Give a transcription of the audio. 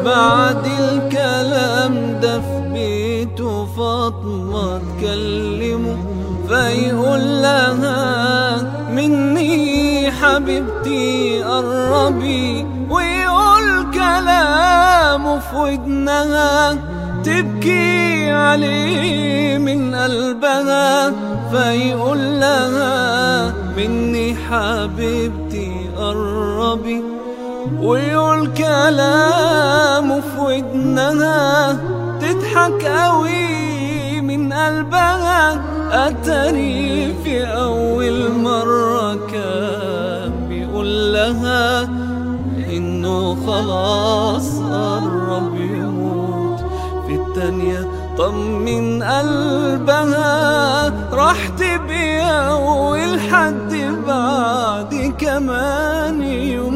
بعد الكلام ده في بيته فاطمة تكلمه فيقول لها مني حبيبتي قربي ويقول كلامه في ودنها تبكي عليه من قلبها فيقول لها مني حبيبتي قربي ويقول كلامه في ودنها تضحك قوي من قلبها أتري في أول مرة كان بيقول لها إنه خلاص قرب يموت في التانية طمن قلبها راح تبقى ولحد بعد كمان يوم